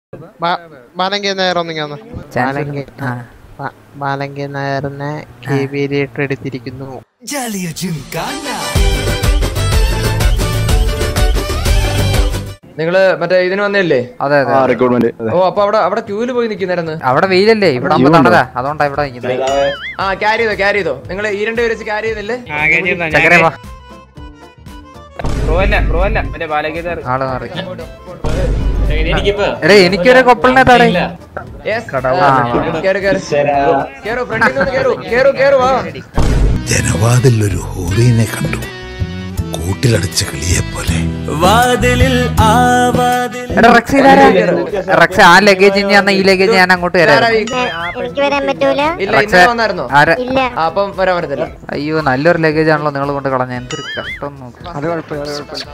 മാലങ്കി നായർ ഒന്നിങ്ങാന്ന് മാലങ്കി ആ മാ- മാലങ്കി നായറിനെ കെ വിയിലിട്ട് എടുത്തിരിക്കുന്നു നിങ്ങള് മറ്റേ ഇതിന് വന്നല്ലേ അതെ അതെ റിക്രൂട്ട്മെന്റ് ഓ അപ്പൊ അവിടെ അവിടെ ക്യൂല് പോയി നിൽക്കുന്നായിരുന്നു അവിടെ വെയിലല്ലേ ഇവിടെ ആകുമ്പോ തണലാ അതുകൊണ്ടാ ഇവിടെ നിൽക്കുന്നത് ആ ക്യാരി ചെയ്തോ ക്യാരി ചെയ്തോ നിങ്ങൾ ഈ രണ്ട് പേര് വെച്ച് ക്യാരി ചെയ്യുന്നില്ലേ ചക്കരെ വാ പ്രോ അല്ല പ്രോ അല്ല മറ്റേ ബാലഗീതർ ആള് മാറി എടേ എനിക്കൊരു കൊപ്പളിനെ തടേ Yes. കടവ്. ആ, ആ, ആ. കേറ് കേറ് കേറു ഫ്രണ്ടിൽ നിന്ന് കേറു കേറു കേറു വാ ജനവാതിലൊരു ഹൂറിനെ കണ്ടു കൂട്ടിലടച്ച കിളിയെ പോലെ എടാ റക്സ് ഇതാരാ റക്സ് ആ ലഗേജ് ഇനി എന്നാ ഈ ലഗേജ് ഞാൻ അങ്ങോട്ട് ഇതാരാ തരാം ഈ- എനിക്ക് വരാൻ പറ്റൂല ഇല്ല റക്സേ, ഇന്നലെ വന്നായിരുന്നോ ആരാ ഇല്ല ആ, അപ്പം വരാൻ പറ്റത്തില്ല അയ്യോ നല്ലൊരു ലഗേജ് ആണല്ലോ നിങ്ങൾ കൊണ്ട് കളഞ്ഞ എന്തൊരു കഷ്ടം നോക്ക് അത് കുഴപ്പമില്ല അത് കുഴപ്പമില്ല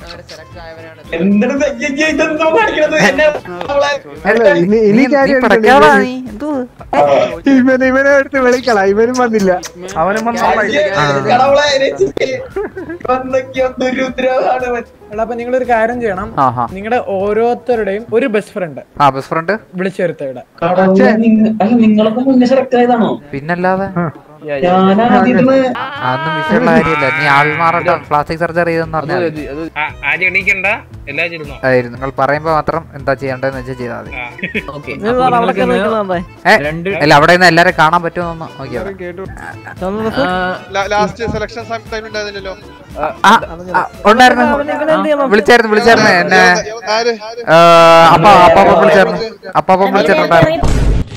എടാ, നീ- നീ പിടയ്ക്കാതാ നീ എന്തോ ഇവന് ഇവനെ എടുത്ത് വിളിക്കള ഇവനും വന്നില്ല അവനും എടാ അപ്പൊ നിങ്ങളൊരു കാര്യം ചെയ്യണം ആഹാ നിങ്ങളുടെ ഓരോരുത്തരുടെയും ഒരു ബെസ്റ്റ് ഫ്രണ്ട് ആ ബെസ്റ്റ് ഫ്രണ്ട് വിളിച്ചു വരുത്ത ഇവിടെ നിങ്ങളൊക്കെ മുന്നേ സെലക്ട് ആയതാണോ പിന്നല്ലാതെ ഞാനാദ്യം അതൊന്നും വിഷയമുള്ള കാര്യമില്ല നീ ആൾമാറട്ടെ പ്ലാസ്റ്റിക് സർജറി ചെയ്തെന്ന് പറഞ്ഞാൽ മതി. ആദ്യം എണീക്കണ്ട എല്ലാ ചെയ്തോ അതായിരുന്നു നിങ്ങൾ പറയുമ്പോ മാത്രം എന്താ ചെയ്യേണ്ടതെന്ന് വെച്ചാൽ ചെയ്താൽ മതി ഏ, അല്ല അവിടെ നിന്ന് എല്ലാരും കാണാൻ പറ്റുമെന്ന് നോക്കിയാ ലാസ്റ്റ് സെലക്ഷൻ ടൈം ഉണ്ടായിരുന്നില്ലല്ലോ ഉണ്ടായിരുന്നു വിളിച്ചായിരുന്നു വിളിച്ചായിരുന്നു എന്നെ ആര് ആ, അപ്പ അപ്പാപ്പ വിളിച്ചായിരുന്നു അപ്പാപ്പ വിളിച്ചിട്ടുണ്ടായിരുന്നു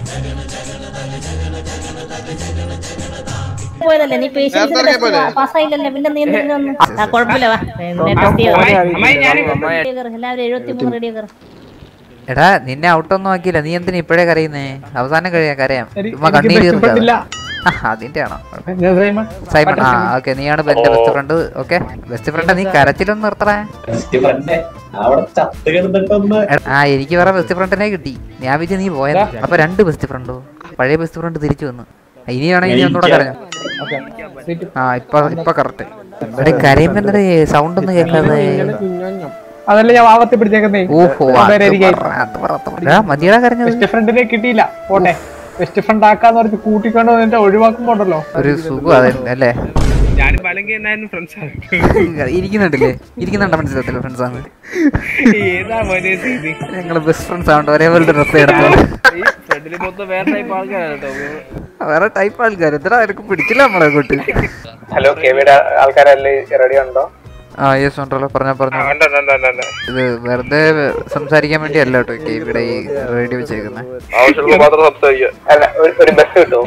പോയതല്ലേ നീ നേരത്തെ ഇറങ്ങിയ പോലെ. പാസ്സായില്ലല്ലേ പിന്നെ നീ എന്തിനു വന്നു ആ കുഴപ്പമില്ല വാ പിന്നെ test ചെയ്യാം. അമ്മായി ഞാൻ റെഡി കയറ്. എല്ലാവരും എഴുപത്തി മൂന്ന് റെഡി കയറ് എടാ നിന്നെ ഔട്ടൊന്നും ആക്കിയില്ല നീ എന്തിനാ ഇപ്പഴേ കരയുന്നേ അവസാനം കഴിയാ കരയാം എനിക്ക് ചുമ്മാ കണ്ണീര് best friend ഇല്ല. അതിന്റെ ആണോ ഞാൻ സൈമൺ. സൈമൺ ആ ഓക്കെ നീയാണ് എന്റെ best friend okay best friend നീ കരച്ചിലൊന്നും നിർത്തണേ ബെസ്റ്റ് ഫ്രണ്ട് അവിടെ ചത്ത് കിടന്നിട്ടൊന്ന് എടാ, ആ എനിക്ക് വേറെ ബെസ്റ്റ് ഫ്രണ്ടിനെ കിട്ടി ഞാൻ വിചാരിച്ചു നീ പോയത് അപ്പൊ രണ്ട് ബെസ്റ്റ് ഫ്രണ്ടോ പഴയ ബെസ്റ്റ് ഫ്രണ്ട് തിരിച്ചു വന്നു ഇനി വേണമെങ്കിൽ നീ ഒന്നുകൂടെ കരഞ്ഞു ആ ഇപ്പൊ ഇപ്പൊ കറക്റ്റ് എടേ കരയുമ്പോ എന്താ സൗണ്ട് ഒന്നും കേൾക്കാതെ അതല്ലേ ഞാൻ വാവത്തി പിടിച്ചേക്കുന്നേ ഓഹോ അത് അതായിരിക്കും. പറ, അത് പറ, അത് പറ. എടാ, മതിയടാ കരഞ്ഞത് ബെസ്റ്റ് ഫ്രണ്ടിനെ കിട്ടിയില്ല പോട്ടെ ബെസ്റ്റ് ഫ്രണ്ട് ആക്കാന്ന് പറഞ്ഞ് കൂട്ടിക്കൊണ്ട് വന്നിട്ട് ഒഴിവാക്കുമ്പോണ്ടല്ലോ ഒരു സുഖം അതെ അല്ലേ ഞാനും ബാലങ്കി എന്നായിരുന്നു ഫ്രണ്ട്സ് ഇരിക്കുന്നുണ്ടല്ലേ ഇരിക്കുന്നുണ്ടോ മനസ്സിലത്തില്ല ഫ്രണ്ട്സ് ആണ് ഏതാ മോനെ ഇത് ഞങ്ങള് ബെസ്റ്റ് ഫ്രണ്ട്സ് ആവണ്ട ഒരേപോലത്തെ ഡ്രസ് എടുത്തോ ഈ ഫ്രണ്ടിൽ മൊത്തം വേറെ ടൈപ്പ് ആൾക്കാരാണ് കേട്ടോ വേറെ ടൈപ്പ് ആൾക്കാർ എത്ര ആർക്കും പിടിച്ചില്ല നമ്മളെ കൊണ്ട് ഹലോ കെവിയുടെ ആൾക്കാരല്ലേ റെഡി ഉണ്ടോ ആ യെസ് ഉണ്ടല്ലോ പറഞ്ഞോ പറഞ്ഞോ ഉണ്ട്, ഉണ്ട്, ഉണ്ട്, ഉണ്ട്, ഉണ്ട്. ഇത് വെറുതെ സംസാരിക്കാൻ വേണ്ടി അല്ല കേട്ടോ ഒക്കെ ഇവിടെ ഈ റേഡിയോ വെച്ചേക്കുന്നത് ആവശ്യമുള്ള മാത്രം സംസാരിക്കുക അല്ല ഒരു- ഒരു ബസ് കിട്ടുമോ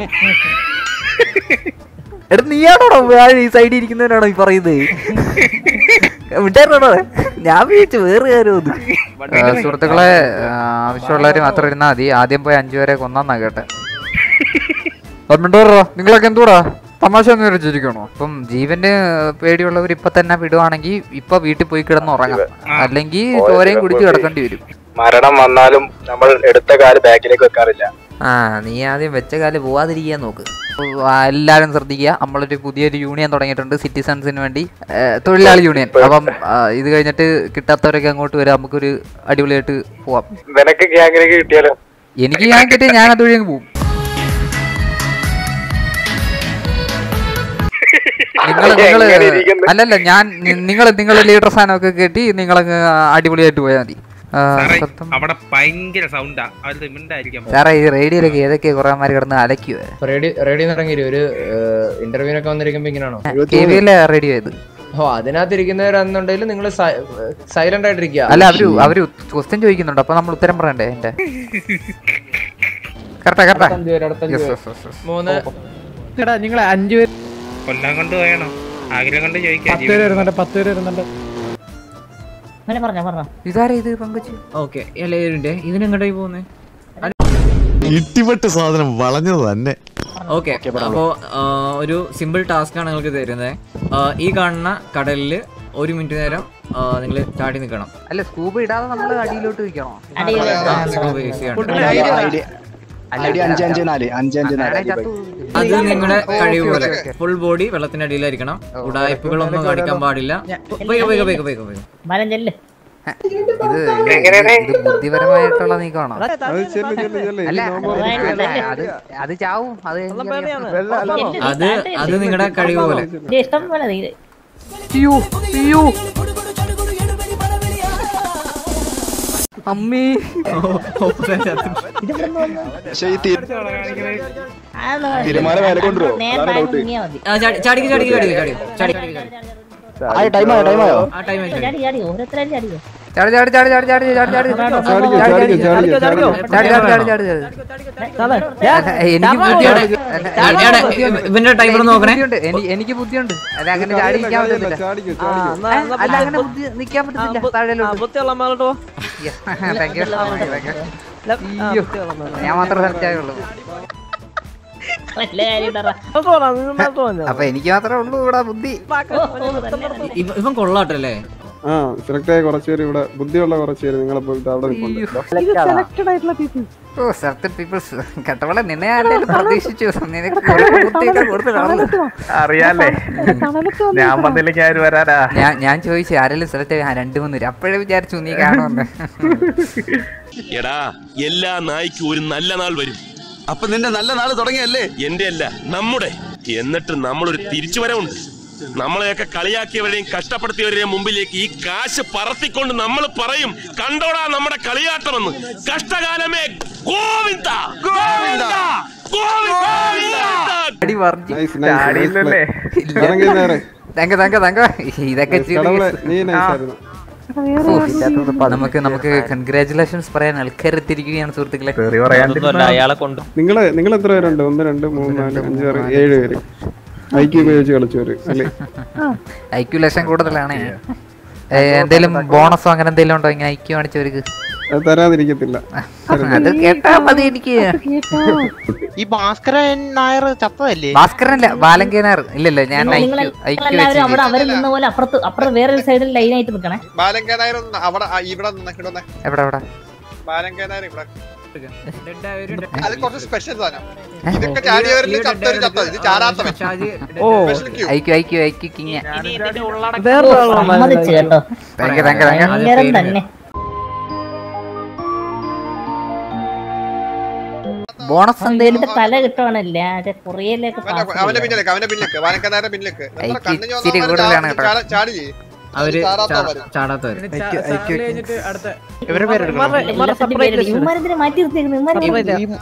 എടാ നീയാണോടോ ഈ സൈഡിൽ ഇരിക്കുന്നവനാണോ ഈ പറയുന്നത് വിട്ടായിരുന്നോടോ ഞാൻ വിചാരിച്ചു വേറെ കാര്യം സുഹൃത്തുക്കളെ ആ, ആവശ്യമുള്ളവര് മാത്രം ഇരുന്നാ മതി ആദ്യം പോയി അഞ്ചു പേരെ കൊന്നാന്നാ കേട്ടെ മിണ്ടോറോ നിങ്ങളൊക്കെ എന്തുകൂടാ തമാശ ഒന്ന് വിരച്ചിരിക്കണോ ഇപ്പം ജീവന് പേടിയുള്ളവർ ഇപ്പൊ തന്നെ വിടുവാണെങ്കിൽ ഇപ്പൊ വീട്ടിൽ പോയി കിടന്ന് ഉറങ്ങാം അല്ലെങ്കിൽ ചോരയും കുടിച്ച് കിടക്കേണ്ടി വരും മരണം വന്നാലും നമ്മൾ എടുത്ത കാല് ബാക്കിലേക്ക് വെക്കാറില്ല ആ നീ ആദ്യം വെച്ച കാല് പോവാതിരിക്കാൻ നോക്ക് ആ, എല്ലാരും ശ്രദ്ധിക്കുക നമ്മളൊരു പുതിയൊരു യൂണിയൻ തുടങ്ങിയിട്ടുണ്ട് സിറ്റിസൺസിന് വേണ്ടി ഏ, തൊഴിലാളി യൂണിയൻ അപ്പം ആ, ഇത് കഴിഞ്ഞിട്ട് കിട്ടാത്തവരൊക്കെ അങ്ങോട്ട് വരാം നമുക്കൊരു അടിപൊളിയായിട്ട് പോവാം നിനക്ക് ഗ്യാങ്ങിലേക്ക് കിട്ടിയാലോ എനിക്ക് ഞാൻ കിട്ടി ഞാൻ അതുവഴി അങ്ങ് പോവും നിങ്ങൾ നിങ്ങൾ എങ്ങനെ ഇരിക്കുന്നു? അല്ലല്ല ഞാൻ നിങ്ങൾ നിങ്ങൾ ലീഡർ സാധനമൊക്കെ കെട്ടി നിങ്ങളങ്ങ് അടിപൊളിയായിട്ട് പോയാൽ മതി ആ, സാറേ, സത്യം. അവിടെ ഭയങ്കര സൗണ്ടാ അവരുടെ മിണ്ടായിരിക്കാം സാറേ ഈ റേഡിയോയിലൊക്കെ ഏതൊക്കെ കുറെ മാര് കിടന്ന് അലക്കുവേ റെഡി റെഡി ഇറങ്ങി ഒരു ഇന്റർവ്യൂവിനൊക്കെ വന്നിരിക്കുമ്പോ ഇങ്ങനെയാണോ കെ വി എല്ലേ റേഡിയോ ഇത് ഓ അതിനകത്ത് ഇരിക്കുന്നവരാണെന്നുണ്ടെങ്കിൽ നിങ്ങൾ സൈലന്റ് ആയിട്ടിരിക്കുക അല്ല അവര് അവര് ക്വസ്റ്റ്യൻ ചോദിക്കുന്നുണ്ട് അപ്പൊ നമ്മൾ ഉത്തരം പറയണ്ടേ എന്റെ കറക്റ്റാ കറക്റ്റാ Yes, yes, yes, yes. മൂന്ന് എടാ നിങ്ങൾ അഞ്ചു പേര് കൊല്ലം കൊണ്ട് പോയണോ ആഗ്രഹം കൊണ്ട് ചോദിക്കാം പത്ത് പേര് വരുന്നുണ്ട് പത്ത് പേര് വരുന്നുണ്ട് അങ്ങനെ പറഞ്ഞോ പറഞ്ഞോ ഇതാരാ ഇത് പങ്കജ് ഓക്കെ ഇതിനെങ്ങോട്ടായി പോകുന്നേ ഇട്ടിപ്പെട്ട് സാധനം വളഞ്ഞത് തന്നെ ഓക്കെ അപ്പോ ആ, ഒരു സിമ്പിൾ ടാസ്ക് ആണ് നിങ്ങൾക്ക് തരുന്നത് ആ, ഈ കാണുന്ന കടലിൽ ഒരു മിനിറ്റ് നേരം നിങ്ങൾ ചാടി നിൽക്കണം അല്ല സ്കൂബ് ഇടാതെ നമ്മൾ അടിയിലോട്ട് വെക്കണോ അത് നിങ്ങളുടെ കഴിവ് പോലെ ഫുൾ ബോഡി വെള്ളത്തിന്റെ അടിയിലായിരിക്കണം ഉടായ്പകളൊന്നും കാണിക്കാൻ പാടില്ല വേഗം വേഗം വേഗം വേഗം വേഗം മരം ചെല്ല് ഇത് ഇത് ഇത് ബുദ്ധിപരമായിട്ടുള്ള നീക്കമാണോ അല്ല അല്ല, അത് അത് ചാവും അത് എനിക്കറിയാം. അത് അത് നിങ്ങളുടെ കഴിവ് പോലെ ഇത് ഇഷ്ടം പോലെ നീ അയ്യോ അയ്യോ അമ്മേ തിരുമാല മേലെ കൊണ്ടുവരുമോ? അതാണ് doubt. മുങ്ങിയാ മതി ആ, ചാടി- ചാടിക്ക് ചാടിക്ക് ചാടിക്ക് ചാടിക്ക് ചാടിക്ക് ചാടിക്ക് ടൈമായോ ടൈമായോ ആ ടൈം ആയി ചാടി ചാടി ഓരോരുത്തരും ചാടിയോ ചാടി ചാടി ചാടി ചാടി ചാടി ചാടി ചാടി ചാടി ചാടി ചാടി ചാടി ചാടി ചാടി എനിക്ക് ബുദ്ധിയുണ്ട് എടാ, എടാ, ഇവന്റെ ടൈമർ നോക്കണേ ബുദ്ധിയുണ്ട് എനിക്ക് എനിക്ക് ബുദ്ധിയുണ്ട് അത് അങ്ങനെ ചാടി നിൽക്കാൻ പറ്റത്തില്ല അല്ല അങ്ങനെ ബുദ്ധി നിൽക്കാൻ പറ്റത്തില്ല താഴെലോട്ട് താങ്ക് യു അയ്യോ ഞാൻ മാത്രം സെലക്ട് ആയുള്ളൂ വല്ല കാര്യം ഉണ്ടെടാ. അപ്പൊ എനിക്ക് മാത്രമേ ഉള്ളൂ ഇവിടെ ബുദ്ധി ഓ, ഓ, തന്നെ മതി. ഇവ- ഇവൻ കൊള്ളാട്ടല്ലേ ആ സെലക്ട് ആയ കുറച്ച് പേര് ഇവിടെ ബുദ്ധിയുള്ള കുറച്ച് പേര് നിങ്ങളെ പോലത്തെ അവിടെ നിൽപ്പുണ്ട് ഓ സർട്ടൻ പീപ്പിൾസ് കട്ടവള നിന്നെ ആരെങ്കിലും പ്രതീക്ഷിച്ചു നിനക്ക് കുറച്ച് ബുദ്ധിയൊക്കെ കൊടുത്ത് കാണുന്നു അറിയാലേ ഞാൻ വന്നില്ലെങ്കിൽ ആര് വരാനാ ഞാൻ ഞാൻ ചോദിച്ചു ആരെങ്കിലും സെലക്ട് ചെയ്യാൻ രണ്ടു മൂന്ന് പേര് അപ്പോഴേ വിചാരിച്ചു നീ കാണുമെന്ന് എടാ എല്ലാ നായ്ക്കും ഒരു നല്ല നാൾ വരും അപ്പൊ നിന്റെ നല്ല നാള് തുടങ്ങിയല്ലേ എന്റെ അല്ല നമ്മുടെ എന്നിട്ട് നമ്മളൊരു തിരിച്ചുവരവുണ്ട് നമ്മളെയൊക്കെ കളിയാക്കിയവരെയും കഷ്ടപ്പെടുത്തിയവരെയും മുമ്പിലേക്ക് ഈ കാശ് പറത്തിക്കൊണ്ട് നമ്മൾ പറയും കണ്ടോടാ നമ്മുടെ കളിയാട്ടമെന്ന് കഷ്ടകാലമേ ഗോവിന്ദ ഗോവിന്ദ ഗോവിന്ദ അടി വർജി നൈസ് നൈസ് ചാടിയില്ലല്ലേ? ഇറങ്ങി നേരെ താങ്ക് താങ്ക് താങ്ക് ഇതൊക്കെ ചെയ്ത് കടവളെ നീ നൈസ് ആയിരുന്നു ഓ, നമുക്ക് നമുക്ക് കൺഗ്രാചുലേഷൻസ് പറയാൻ ആൾക്കാരെത്തിരിക്കുകയാണ് സുഹൃത്തുക്കളെ തെറി പറയാൻ നിങ്ങള് നിങ്ങൾ എത്ര പേരുണ്ട് ഒന്ന് രണ്ട് മൂന്ന് നാല് അഞ്ച് ആറ് ഏഴ് പേര് ഐക്യ ഉപയോഗിച്ച് കളിച്ചവര് അല്ലേ ഐക്യു ലക്ഷം കൂടുതലാണ് ഏ, എന്തേലും ബോണസോ അങ്ങനെ എന്തെങ്കിലും ഉണ്ടോ ഇങ്ങനെ ഐക്യു കാണിച്ചവർക്ക് അത് തരാതിരിക്കത്തില്ല അത് കേട്ടാ മതി എനിക്ക് ഈ ഭാസ്കരൻ നായർ ചത്തതല്ലേ ഭാസ്കരനല്ല ബാലങ്കേനാർ ഇല്ലല്ലോ ഞാൻ നിങ്ങൾ ഐക്യു ഐക്യു എല്ലാവരും അവിടെ വെച്ച് അവർ നിന്ന പോലെ അപ്പുറത്ത് അപ്പുറത്ത് വേറൊരു സൈഡിൽ ലൈനായിട്ട് നിൽക്കണേ ബാലങ്കനായർ അവിടെ ആ, ഇവിടെ നിന്ന് ഇവിടെ നിന്ന് എവിടെ എവിടെ ബാലങ്കനായർ ഇവിടെ അത് കുറച്ച് സ്പെഷ്യൽ സാധനം ഇതൊക്കെ ചാടിയവരിൽ ചത്തൊരു ചത്തത് ഇത് ചാടാത്തവൻ Special queue. IQ IQ IQ king സമ്മതിച്ചു കേട്ടോ thank you thank you thank you ഭയങ്കരം തന്നെ ബോണസ് എന്തേലും ഇതിന്റെ തല കിട്ടുവാണല്ലേ മറ്റേ കൊറിയയിലേക്ക് അവന്റെ അവന്റെ പിന്നിലേക്ക് അവന്റെ പിന്നിലേക്ക് ബാലങ്കനായരുടെ പിന്നിലേക്ക് എത്ര ഐക്യു കണ്ണു ഇച്ചിരി കൂടുതലാണ് കേട്ടോ. ചാടി ചാടി അവര് ചാടാത്തവര് ചാടാത്തവര് ഇവരുടെ പേരെടുക്കണം ഇവന്മാരെന്തിനെ മാറ്റി നിർത്തിയേക്കുന്നത്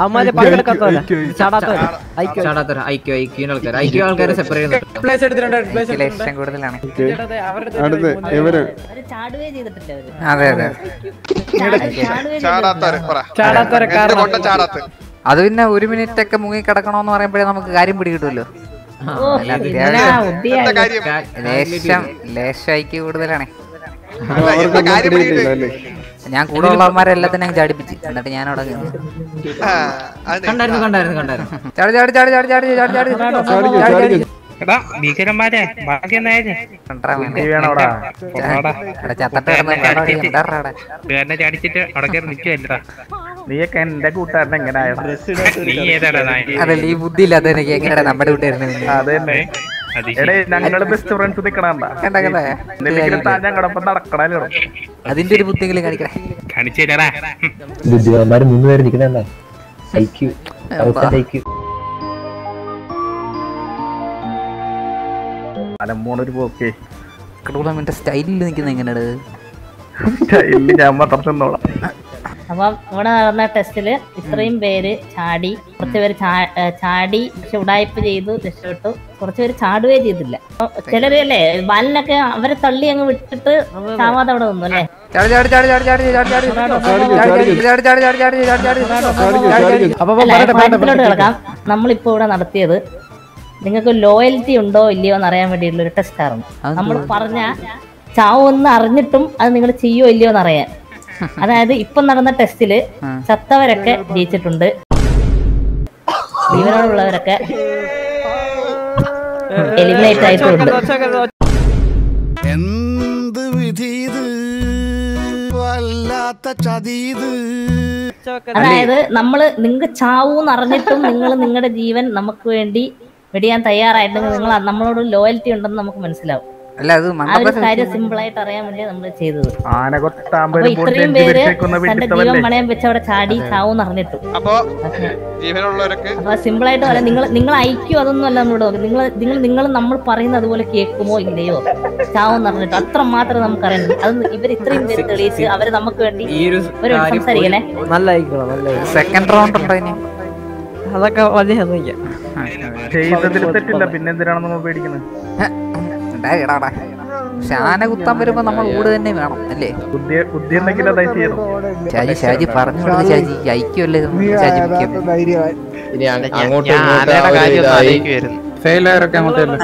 ചാടാത്തവര് ഐക്യു ഐക്യുവിന്റെ ആൾക്കാർ ഐക്യു ആൾക്കാരെ സെപ്പറേറ്റ് ഐക്യു ലക്ഷം കൂടുതലാണ് അടുത്ത് ഇവര് അവര് ചാടുകയെ ചെയ്തിട്ടില്ല അവര് അതെ അതെ ചാട്- ചാടുകയെ ചാടാത്തവര് പറ ചാടാത്തവരെ എന്ത് കൊണ്ട ചാടാത്ത അത് പിന്നെ ഒരു മിനിറ്റ് ഒക്കെ മുങ്ങി കിടക്കണോന്ന് പറയുമ്പോഴേ നമുക്ക് കാര്യം പിടികിട്ടുമല്ലോ ഓ, എന്നാ ബുദ്ധിയാ എന്താ ഇത്. കാര്യം ലേശം ലേശം ഐക്യ കൂടുതലാണ് അപ്പൊ അവർക്ക് ഒന്നും പിടിയിട്ടില്ല അല്ലേ ഞാൻ കൂടെ ഉള്ളവന്മാരെല്ലാത്തിനും അങ്ങ് ചാടിപ്പിച്ച് എന്നിട്ട് ഞാൻ അവിടെ നിന്ന്. ആ, അത് കണ്ടായിരുന്നു കണ്ടായിരുന്നു കണ്ടായിരുന്നു ചാടി ചാടി ചാടി ചാടി ചാടി ചാടി ചാടി ചാടിക്കോ ചാടിക്കോ എടാ ഭീകരന്മാരെ ബാക്കി എന്നായാലും കണ്ടാ വേണ്ട. നീ വേണോടാ എടാ ചത്തട്ട് കിടന്ന് പാടി ഉണ്ടാറാ അവിടെ. എന്നെ ചാടിച്ചിട്ട് അവിടെ കയറി നിൽക്കുവല്ലടാ നീയൊക്കെ എന്റെ കൂട്ടുകാരൻ എങ്ങനെ ആയടാ നീ ഏതാടാ നായ അതല്ല ഈ ബുദ്ധി ഇല്ലാത്ത എനിക്ക് എങ്ങനെയാ നമ്മുടെ വീട്ടുകാരനെ അത് തന്നെ എടേ ഞങ്ങള് ബെസ്റ്റ് ഫ്രണ്ട്സ് നിക്കണണ്ട കണ്ട കണ്ട എന്തെങ്കിലും താൻ ഞങ്ങളൊപ്പം നടക്കണല്ലോ അതിന്റെ ഒരു ബുദ്ധിയെങ്കിലും കാണിക്കണേ കാണിച്ചു തരാടാ ബുദ്ധിമാന്മാര് മൂന്ന് പേര് നിൽക്കുന്നുണ്ടോ ഐക്യു ഐക്യു അലമ്പോണൊരു പോക്കേ ടൂർണമെന്റ് സ്റ്റൈലിൽ നിൽക്കുന്ന എങ്ങനെയാണ് ഇല്ല ഞാൻ മാത്രം നിന്നോളാം അപ്പം ഇവിടെ നടന്ന ടെസ്റ്റില് ഇത്രയും പേര് ചാടി കുറച്ച് പേര് ചാ- ഏ, ചാടി പക്ഷെ ഉടായ്പ ചെയ്തു രക്ഷപ്പെട്ടു കുറച്ച് പേര് ചാടുകയേ ചെയ്തില്ല അപ്പൊ ചിലര് അല്ലേ ബാലിനൊക്കെ അവരെ തള്ളി അങ്ങ് വിട്ടിട്ട് ചാവാതെ അവിടെ നിന്നു അല്ലേ ചാടി ചാടി ചാടി ചാടി ചാടി ചാടി ചാടി ചാടി ചാടി ചാടി ചാടി ചാടി ചാടി ചാടി അല്ല കാര്യത്തിലോട്ട് കിടക്കാം നമ്മളിപ്പോ ഇവിടെ നടത്തിയത് നിങ്ങൾക്ക് ലോയൽറ്റി ഉണ്ടോ ഇല്ലയോ എന്ന് അറിയാൻ വേണ്ടിയിട്ടുള്ള ഒരു ടെസ്റ്റ് ആയിരുന്നു നമ്മൾ പറഞ്ഞ ചാവെന്ന് അറിഞ്ഞിട്ടും അത് നിങ്ങൾ ചെയ്യോ ഇല്ലയോ എന്ന് അറിയാൻ അതായത് ഇപ്പൊ നടന്ന ടെസ്റ്റില് ചത്തവരൊക്കെ ജയിച്ചിട്ടുണ്ട് ജീവനോടുള്ളവരൊക്കെ എലിമിനേറ്റ് ആയിട്ടുണ്ട് എന്ത് വിധി ഇത് വല്ലാത്ത ചതീത് അതായത് നമ്മള് നിങ്ങൾക്ക് ചാവൂന്ന് അറിഞ്ഞിട്ടും നിങ്ങൾ നിങ്ങളുടെ ജീവൻ നമുക്ക് വേണ്ടി വെടിയാൻ തയ്യാറായിട്ടുണ്ടെങ്കിൽ നിങ്ങൾ നമ്മളോട് ലോയൽറ്റി ഉണ്ടെന്ന് നമുക്ക് മനസ്സിലാവും അല്ല അത് ആ ഒരു മണ്ടപ്പ കാര്യം സിമ്പിൾ ആയിട്ട് അറിയാൻ വേണ്ടി നമ്മൾ ചെയ്തത് ആന അപ്പൊ കൊട്ടാമ്പലും ഇത്രയും പേര് തന്റെ ജീവൻ പണയം വെച്ച് അവിടെ ചാടി ചാവും അറിഞ്ഞിട്ടു അപ്പൊ ജീവനുള്ളവരൊക്കെ അപ്പൊ സിമ്പിൾ ആയിട്ട് പറയാം നിങ്ങൾ നിങ്ങൾ ഐക്യു അതൊന്നും അല്ല നമ്മളോട് നോക്കുന്നത് നിങ്ങൾ നിങ്ങൾ നിങ്ങൾ നമ്മൾ പറയുന്നത് അതുപോലെ കേൾക്കുമോ ഇല്ലയോ ചാവും അറിഞ്ഞിട്ട് അത്ര മാത്രമേ നമുക്ക് അറിയാൻ അത് ഇവർ ഇത്രയും പേര് തെളിയിച്ച് അവര് നമുക്ക് വേണ്ടി ഈ ഒരു ഒരു കാര്യം സംസാരിക്കണേ നല്ല ആയിക്കോളാം നല്ല സെക്കൻഡ് റൗണ്ട് ഉണ്ടോ ഇനി അതൊക്കെ വലിയ ഒന്നുമില്ല ചെയ്തതിൽ തെറ്റില്ല പിന്നെ എന്തിനാണ് നമ്മൾ പേടിക്കുന്നത് ഡാ, എടാ, ഡാ. പക്ഷെ ആന കുത്താൻ വരുമ്പോ നമ്മൾ ഊട് തന്നെ വേണം അല്ലേ ബുദ്ധി ബുദ്ധി ഉണ്ടെങ്കിൽ അതായി ചെയ്യണം ഷാജി ഷാജി പറഞ്ഞു കൊടുത്ത് ഷാജി ഐക്യമല്ലേ ഷാജി മുഖ്യം ഇനി അങ്ങ- ഞാൻ- അങ്ങോട്ടും ഞാൻ ഇങ്ങോട്ടും ആനയുടെ അവര് കാര്യം ഒന്ന് ഇതായി. ആലോചിക്കുവായിരുന്നു. ഫെയിലായവരൊക്കെ അങ്ങോട്ടല്ലേ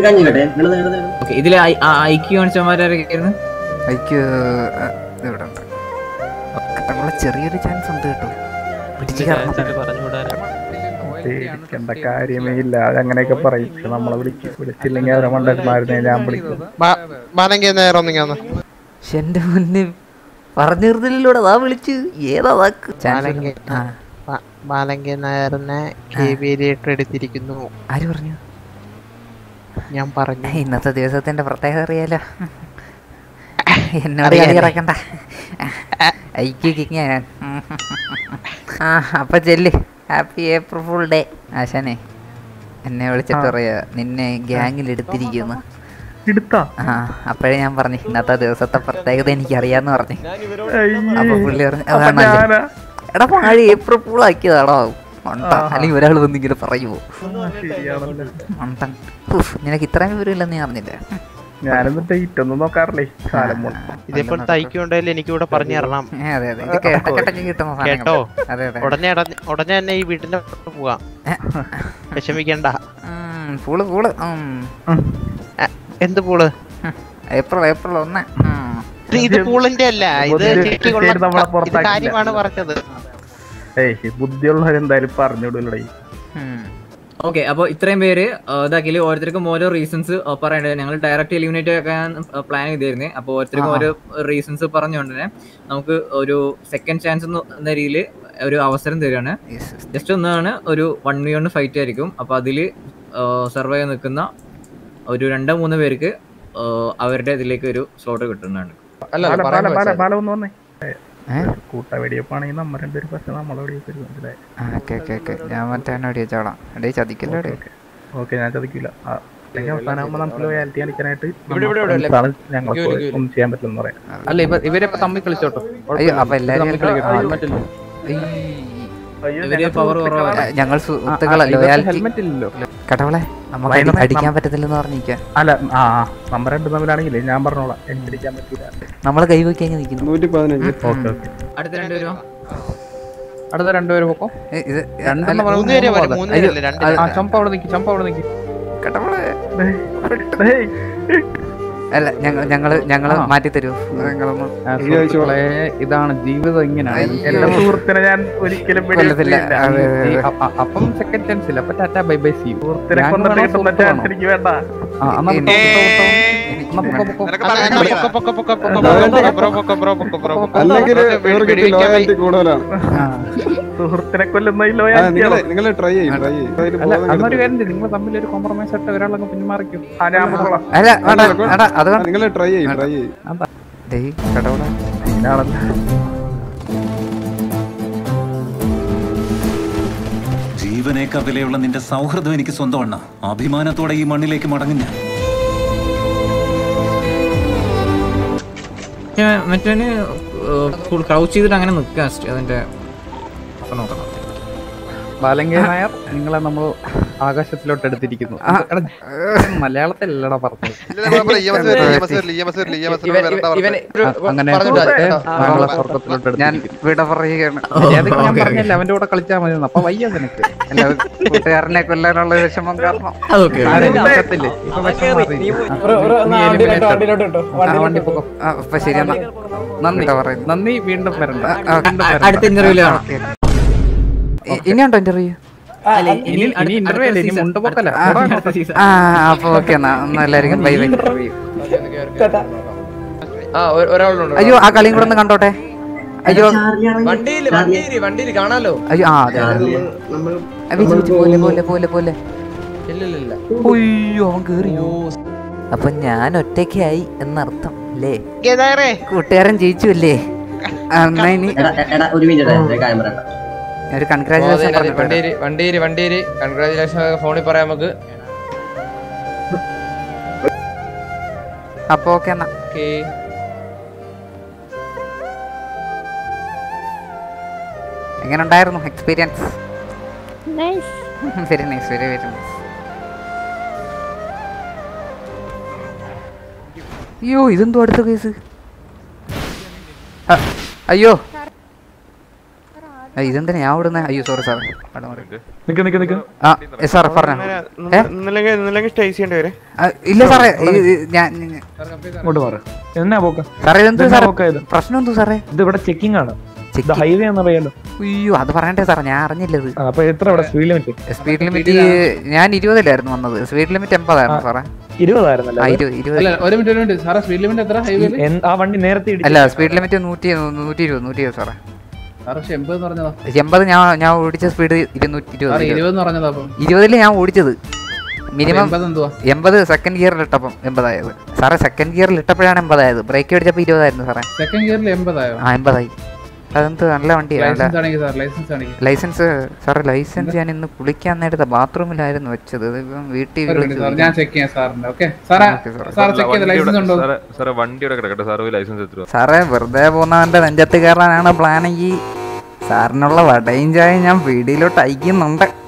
ഓക്കെ ഇതിൽ ഐക്യു കാണിച്ചമാരായിരുന്നു ഐക്യ ഇവിടെ ഉണ്ട് കട്ടക്കുള്ള ചെറിയൊരു ചാൻസ് ഉണ്ട് കേട്ടോ പിടിച്ചു കയറണം പേടിക്കേണ്ട കാര്യമേ ഇല്ല അതങ്ങനെയൊക്കെ പറയും പക്ഷെ നമ്മളെ വിളിക്കും വിളിച്ചില്ലെങ്കിൽ അവരെ മണ്ടന്മാരുന്നേ ഞാൻ വിളിക്കും മാനങ്കി നേരം ഒന്നിങ്ങി വന്ന് പക്ഷെ എന്റെ മുന്നേ പറഞ്ഞിരുന്നില്ലൂടെ അതാ വിളിച്ച് ഏതാ വാക്ക് മാലങ്കി ആ മാ- മാലങ്കി നായറിനെ കെ ബി ലീറ്റർ എടുത്തിരിക്കുന്നു ആര് പറഞ്ഞു ഞാൻ പറഞ്ഞു ഇന്നത്തെ ദിവസത്തിന്റെ പ്രത്യേകത അറിയാലോ എന്നോട് അറിയാലേ. കളി കിടക്കണ്ട ഐക്യ കിങ് ഞാൻ ആ അപ്പൊ ചെല്ല് ഹാപ്പി ഏപ്രിൽ ഫുൾ ഡേ ആശാനെ എന്നെ വിളിച്ചിട്ട് പറയാ നിന്നെ ഗ്യാങ്ങിൽ എടുത്തിരിക്കുന്നു എടുത്താ ആ അപ്പോഴേ ഞാൻ പറഞ്ഞു ഇന്നത്തെ ദിവസത്തെ പ്രത്യേകത എനിക്ക് അറിയാന്ന് പറഞ്ഞു അപ്പൊ പുള്ളി പറഞ്ഞു അപ്പൊ അതാണല്ലേ ഞാനാ? എടാ മഴ ഏപ്രിൽ ഫുൾ ആക്കിയതാണോ മണ്ട അല്ലെങ്കിൽ ഒരാൾ വന്നിങ്ങനെ പറയുമോ ശരിയാണല്ലോ മണ്ടൻ ഉഫ്, നിനക്ക് ഇത്രയും വിവരമില്ലെന്ന് ഞാൻ അറിഞ്ഞില്ല ഞാനൊന്നും ഡേറ്റ് ഒന്നും നോക്കാറില്ലേ കാലം മുൻ ഇതേപോലെ തയ്ക്കുണ്ടെങ്കിൽ എനിക്ക് ഇവിടെ പറഞ്ഞു തരണം ഏ, അതെ അതെ ഇത് കേട്ടക്കെട്ടൊക്കെ കിട്ടുന്ന സാധനങ്ങൾ. കേട്ടോ അതെ അതെ ഉടനെ ഇട- ഉടനെ തന്നെ ഈ വീട്ടിന്റെ പുറത്ത് പോവാം വിഷമിക്കണ്ട ഉം, പൂള് പൂള് ഉം. എന്ത് പൂള് ഏപ്രിൽ ഏപ്രിൽ ഒന്ന് ഉം. ഇത് ഇത് പൂളിന്റെ അല്ല ഇത് ബുദ്ധി ശരിക്കുള്ള ശരി നമ്മളെ ഇത് പുറത്താക്കില്ല. കാര്യമാണ് പറഞ്ഞത് ഏയ് ബുദ്ധിയുള്ളവരെന്തായാലും പറഞ്ഞുവിടൂലടേ ഉം. ഓക്കെ അപ്പോൾ ഇത്രയും പേര് ഇതാക്കിയിൽ ഓരോരുത്തർക്കും ഓരോ റീസൺസ് പറയേണ്ടത് ഞങ്ങൾ ഡയറക്റ്റ് എലിമിനേറ്റ് ആക്കാൻ പ്ലാൻ ചെയ്തിരുന്നത് അപ്പോൾ ഓരോരുത്തർക്കും ആ, ആ. ഓരോ റീസൺസ് പറഞ്ഞുകൊണ്ട് തന്നെ നമുക്ക് ഒരു സെക്കൻഡ് ചാൻസ് എന്ന രീതിയിൽ ഒരു അവസരം തരികയാണ് Yes, yes. ജസ്റ്റ് ഒന്നാണ് ഒരു വൺ വി വൺ ഫൈറ്റ് ആയിരിക്കും അപ്പോൾ അതിൽ സർവൈവ് നിൽക്കുന്ന ഒരു രണ്ടോ മൂന്നോ പേർക്ക് ആ, അവരുടെ ഇതിലേക്ക് ഒരു സ്ലോട്ട് കിട്ടുന്നതാണ് അല്ല ബാല പറയാൻ ബാല ബാല വെച്ചാ- ബാല ഒന്ന് വന്നേ ഏ? കൂട്ട വെടിയപ്പാണെങ്കിൽ നമ്മ രണ്ടുപേരും പക്ഷെ നമ്മളെ വെടിയപ്പ് മനസ്സിലായി ആ, ഓക്കെ ഓക്കെ ഓക്കെ ഞാൻ മറ്റേ ഓടി വെച്ചോളാം എടേ ചതിക്കല്ലോ എടേ ഓക്കെ ഞാൻ ചതിക്കില്ല ആ, അല്ലെങ്കിൽ അവസാനമാകുമ്പോൾ നമുക്ക് ലോയാലിറ്റി കാണിക്കാനായിട്ട് ഇവിടെ, ഇവിടെ, ഇവിടെ, friends ആണ് ഞങ്ങൾക്ക് ഇരിക്കൂ, ഇരിക്കൂ. ഒന്നും ചെയ്യാൻ പറ്റില്ലെന്ന് പറയാം അല്ല ഇവ ഇവരെ തമ്മിൽ കളിച്ചോട്ടോ അയ്യോ അപ്പൊ എല്ലാരും തമ്മിൽ കളിക്കണം ഹെൽമെറ്റ് ഇല്ല അയ്യോ, ഇവര് ഞങ്ങൾ power സുഹൃത്തുക്കളാണ്. കുറവാണ്. ഞങ്ങൾ സുഹൃത്തുക്കളല്ല ലോയാലിറ്റി ഹെൽമെറ്റ് ഇല്ലല്ലോ കടവളെ നമുക്ക് വൈകുന്നേരം അടി- അടിക്കാൻ പറ്റത്തില്ലെന്ന് പറഞ്ഞിരിക്കാം അല്ല ആ ആ, നമ്മ രണ്ടും തമ്മിലാണെങ്കിലേ ഞാൻ പറഞ്ഞോളാം എനിക്ക് അടിക്കാൻ പറ്റില്ല നമ്മള് കൈവക്കി അങ്ങ് നിൽക്കുന്നു നൂറ്റി പതിനഞ്ച് ഓക്കെ ഓക്കെ അടുത്ത രണ്ടുപേരും അടുത്ത രണ്ടുപേരും പൊക്കോ ഏ, ഇത് രണ്ടെണ്ണം അല്ല, പറയുമ്പോൾ മൂന്ന് പേരെ മൂന്ന് വരും പോകാം. മൂന്ന് അയ്യോ, പേരല്ലേ രണ്ട് ആ പേരല്ലേ? ചമ്പ അവിടെ നിൽക്കി ചമ്പ അവിടെ നിൽക്കി കടവളെ ഡേയ്, അല്ല ഞങ്ങൾ ഞങ്ങള് ഞങ്ങള് ആ. മാറ്റി തരൂ നിങ്ങളൊന്ന് സുഹൃത്തുക്കളെ ഇതാണ് ജീവിതം ഇങ്ങനെയാണ് എന്റെ സുഹൃത്തിനെ ഞാൻ ഒരിക്കലും കൊല്ലത്തില്ല വെടിവെക്കില്ല. അതെ, ഈ അതെ, അ- അ- അപ്പം സെക്കൻഡ് ചാൻസ് ഇല്ല അപ്പൊ ടാറ്റ ബൈ ബൈ സി സുഹൃത്തിനെ ഞാൻ കൊന്നിട്ട് വേണോ, കിട്ടുന്ന സുഹൃത്ത് ചാൻസ് വേണോ? എനിക്ക് വേണ്ട ആ എന്നാ ഇനി- പൊക്കോ, പൊക്കോ, പൊക്കോ. എനിക്ക് എന്നാ പൊക്കോ, പൊക്കോ. നിനക്ക് പറയാൻ കളിയാ. പൊക്ക, പൊക്ക, പൊക്ക, പൊക്ക, പൊക്ക, ബ്രോ, പൊക്ക, ബ്രോ, പൊക്ക, ബ്രോ, പൊക്ക. അല്ലെങ്കിൽ വെടി- ഇവർക്ക് വെടിവെക്കാൻ ലോയാലിറ്റി കൂടുതലാണ് ആ. സുഹൃത്തിനെ കൊല്ലുന്ന ഈ ആ, ലോയാലിറ്റി നിങ്ങള് നിങ്ങള് ട്രൈ ചെയ്യും ട്രൈ ചെയ്യും അല്ല അന്നൊരു കാര്യം നിങ്ങൾ തമ്മിൽ ഒരു കോംപ്രമൈസ് ആയിട്ട് ഒരാളങ്ങ് പിന്മാറിക്കും ആ ഞാൻ പൊക്കോളാം. അല്ല വേണ്ട വേണ്ട അത് വേണ്ട നിങ്ങൾ ട്രൈ ചെയ്യും ട്രൈ ചെയ്യും ഡേയ് കടവളെ ഇതിനാണല്ലോ. ജീവനേക്കാൾ വിലയുള്ള നിന്റെ സൗഹൃദം എനിക്ക് സ്വന്തമാണ് അഭിമാനത്തോടെ ഈ മണ്ണിലേക്ക് മടങ്ങും ഞാൻ പക്ഷേ മറ്റവന് ക്രൗച്ച് ചെയ്തിട്ട് അങ്ങനെ നിൽക്കുക അതിന്റെ അപ്പൊ നോക്കണം ബാലങ്കേ നായർ നിങ്ങളെ നമ്മൾ ആകാശത്തിലോട്ട് എടുത്തിരിക്കുന്നു എടാ, മലയാളത്തിലല്ലടാ പറഞ്ഞത് ഇല്ല, കുഴപ്പമില്ല. EMS വരില്ല, EMS വരില്ല, EMS വരില്ല, EMS ഇവൻ- വരണ്ട ഇവൻ- പറഞ്ഞത്. ഇവൻ- അങ്ങനെ പറഞ്ഞിട്ട് സുഹൃത്തെ, ആ, താങ്കളെ ആ, സ്വർഗത്തിലോട്ട് ഞാൻ എടുത്തിരിക്കുന്നു വിട പറയുകയാണ് മര്യാദയ്ക്ക് ഞാൻ ഓക്കേ. പറഞ്ഞില്ല അവന്റെ കൂടെ കളിച്ചാൽ മതി അപ്പൊ വയ്യ നിനക്ക് അല്ല കൂട്ടുകാരനെ കൊല്ലാനുള്ള വിഷമം കാരണം അതൊക്കെ ആരെയും വിഷത്തില്ലേ? ഇപ്പൊ വിഷം മാറി. നീ eliminated. ആ, വണ്ടി പൊക്കോ. ആ, അപ്പൊ ശരി എന്നാ നന്ദി വിട പറയുന്നു നന്ദി വീണ്ടും വരണ്ട ആ, ആ, വീണ്ടും വരണ്ട. അടുത്ത ഇന്റർവ്യൂല് കാണാം ഇ- ഇനിയുണ്ടോ ഇന്റർവ്യൂ അല്ല, ഇനി ഇനി അടുത്ത- ഇന്റർവ്യൂ അടുത്ത അല്ലേ ഇനി season. മുണ്ടുപൊക്കല അടുത്ത- അടുത്ത season. ആ അപ്പൊ ഓക്കെ എന്നാ എന്നാ എല്ലാവർക്കും ബൈ ബൈ ആ ഒ- ഒരാളുണ്ട് അയ്യോ ആ കളിയും കൂടെ ഒന്ന് കണ്ടോട്ടെ അയ്യോ വണ്ടിയിൽ വണ്ടിയിൽ വണ്ടിയിൽ കാണാലോ അയ്യോ ആ അതെ അതെ ആ, വിജി, വിജി, പോലെ പോലെ പോലെ പോലെ ഇല്ല ഇല്ല ഇല്ല അയ്യോ അവൻ കേറിയോ അപ്പൊ ഞാൻ ഒറ്റയ്ക്കായി എന്നർത്ഥം അല്ലേ ഗതാറേ കൂട്ടുകാരൻ ജയിച്ചു അല്ലേ എന്നാ ഇനി ഒരു മിനിറ്റ് കാര്യം പറയണ്ട ഒരു കൺഗ്രാചുലേഷൻ പറഞ്ഞിട്ട് വണ്ടിയേരി വണ്ടിയേരി വണ്ടിയേരി കൺഗ്രാചുലേഷൻ ഫോണിൽ പറയാം നമുക്ക് അപ്പൊ ഓക്കെ എന്നാ ഓക്കേ എങ്ങനെ ഉണ്ടായിരുന്നു experience very nice very very nice അയ്യോ ഇതെന്തോ അടുത്ത കേസ് അയ്യോ ആ, ഇതെന്തിനാ ഞാൻ ഓടുന്നേ അയ്യോ സോറി സാർ നിക്ക് നിക്ക് നിക്ക് ആ സാർ പറഞ്ഞോ ഏ? ഇന്നല്ലെങ്കിൽ സ്റ്റേ ചെയ്യേണ്ടി വരെ ആ, ഇല്ല സാറേ ഈ- ഈ- ഞാൻ ഇങ്ങോട്ട് മാറ് എന്നാ പോക്ക സാറേ ഇതെന്ത് ഇതെന്നാ സാറേ പോക്കാ ഇത്? പ്രശ്നം എന്തോ സാറേ ഇത് ഇവിടെ ചെക്കിംഗ് ആണ് ഇത് ഹൈവേ എന്നറിയാലോ അയ്യോ അത് പറയണ്ടേ സാറേ ഞാൻ അറിഞ്ഞില്ലത് ആ, അപ്പൊ എത്ര ഇവിടെ സ്പീഡ് ലിമിറ്റ് സ്പീഡ് ലിമിറ്റ് ഞാൻ ഇരുപതിലായിരുന്നു വന്നത് സ്പീഡ് ലിമിറ്റ് എൺപതായിരുന്നു സാറേ ഇരുപതായിരുന്നല്ലോ ആ, അത്? ഇരു- ഇരുപത് അല്ല ഒരു മിനിറ്റ് ഒരു മിനിറ്റ് സാറേ സ്പീഡ് ലിമിറ്റ് എത്ര ഹൈവേയിൽ എൻ- ആ വണ്ടി നേരത്തെ ഇടിച്ചു. അല്ല സ്പീഡ് ലിമിറ്റ് നൂറ്റി നൂറ്റി ഇരുപത് നൂറ്റി ഇരുപത് സാറേ സാറ് പക്ഷെ എൺപത് എന്ന് പറഞ്ഞതാ എൺപത് ഞാൻ ഞാൻ ഓടിച്ച സ്പീഡ് ഇരുന്നൂറ്റി സാറേ ഇരുപത് ഇരുപത് എന്ന് പറഞ്ഞതാ അപ്പം ഇരുപതില് ഞാൻ ഓടിച്ചത് മിനിമം എൺപത് എന്തുവാ എൺപത് സെക്കൻഡ് ഗിയറിൽ ഇട്ടപ്പം എൺപതായത് സാറേ സെക്കൻഡ് ഗിയറിൽ ഇട്ടപ്പോഴാണ് എൺപതായത് ബ്രേക്ക് അടിച്ചപ്പോൾ ഇരുപതായിരുന്നു സാറേ സെക്കൻഡ് ഗിയറിൽ എൺപതായോ ആ എൺപതായി അതെന്ത് നല്ല വണ്ടിയാണ് ലൈസൻസ് ആണെങ്കിൽ സാർ ലൈസൻസ് ആണെങ്കിൽ ലൈസൻസ് സാറേ ലൈസൻസ് ഞാൻ ഇന്ന് കുളിക്കാൻ നേരത്തെ ബാത്റൂമിലായിരുന്നു വെച്ചത് ഇതിപ്പം വീട്ടിൽ ഒരു മിനിറ്റ് സാർ ഞാൻ ചെക്ക് ചെയ്യാം സാറിന്റെ ഓക്കെ സാറേ സാർ ചെക്ക് ചെയ്ത ലൈസൻസ് ഉണ്ടോ സാറേ വണ്ടിയുടെ കിടക്കട്ടെ സാറ് ലൈസൻസ് എത്ര സാറേ വെറുതെ പോകുന്നവന്റെ നെഞ്ചത്ത് കയറാനാണ് പ്ലാനെങ്കിൽ സാറിനുള്ള വടയും ചായ ഞാൻ പീടിയിലോട്ട് അയക്കുന്നുണ്ട്